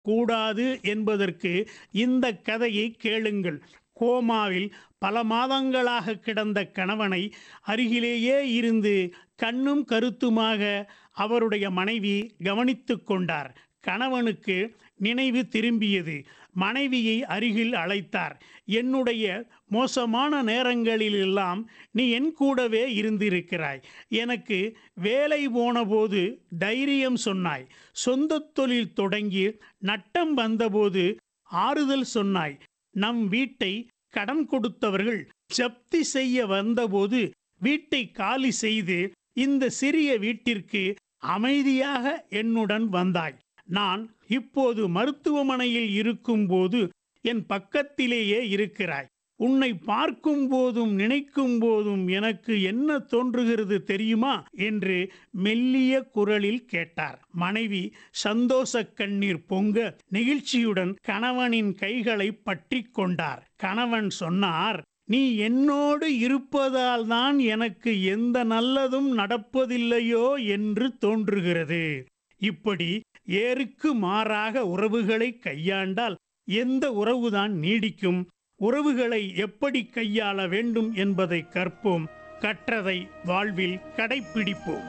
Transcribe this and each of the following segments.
கூடாது என்பதற்கு இந்த கதையை கேளுங்கள் கோமாவில் பல மாதங்களாக கிடந்த கணவனை அருகிலேயே இருந்து கண்ணும் கருத்துமாக அவருடைய மனைவி கவனித்துக் கொண்டார் கணவனுக்கு நினைவு திரும்பியது மனைவியை அருகில் அழைத்தார் என்னுடைய மோசமான நேரங்களிலெல்லாம் நீ என் கூடவே இருந்திருக்கிறாய் எனக்கு வேலை போனபோது தைரியம் சொன்னாய் சொந்த தொழில் தொடங்கி நட்டம் வந்தபோது ஆறுதல் சொன்னாய் நம் வீட்டை கடன் கொடுத்தவர்கள் ஜப்தி செய்ய வந்தபோது வீட்டை காலி செய்து இந்த சிறிய வீட்டிற்கு அமைதியாக என்னுடன் வந்தாய் நான் இப்போது மருத்துவமனையில் இருக்கும்போது என் பக்கத்திலேயே இருக்கிறாய் உன்னை பார்க்கும் போதும் நினைக்கும் போதும் எனக்கு என்ன தோன்றுகிறது தெரியுமா என்று மெல்லிய குரலில் கேட்டார் மனைவி சந்தோஷ கண்ணீர் பொங்க நெகிழ்ச்சியுடன் கணவனின் கைகளை பற்றி கொண்டார் கணவன் சொன்னார் நீ என்னோடு இருப்பதால் தான் எனக்கு எந்த நல்லதும் நடப்பதில்லையோ என்று தோன்றுகிறது இப்படி ஏருக்கு மாறாக உறவுகளை கையாண்டால் எந்த உறவுதான் நீடிக்கும் உறவுகளை எப்படி கையாள வேண்டும் என்பதை கற்போம் கற்றதை வாழ்வில் கடைப்பிடிப்போம்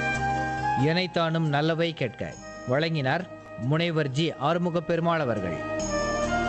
இணைத்தானும் நல்லவை கேட்க வழங்கினார் முனைவர் ஜி ஆறுமுக பெருமாள் அவர்கள்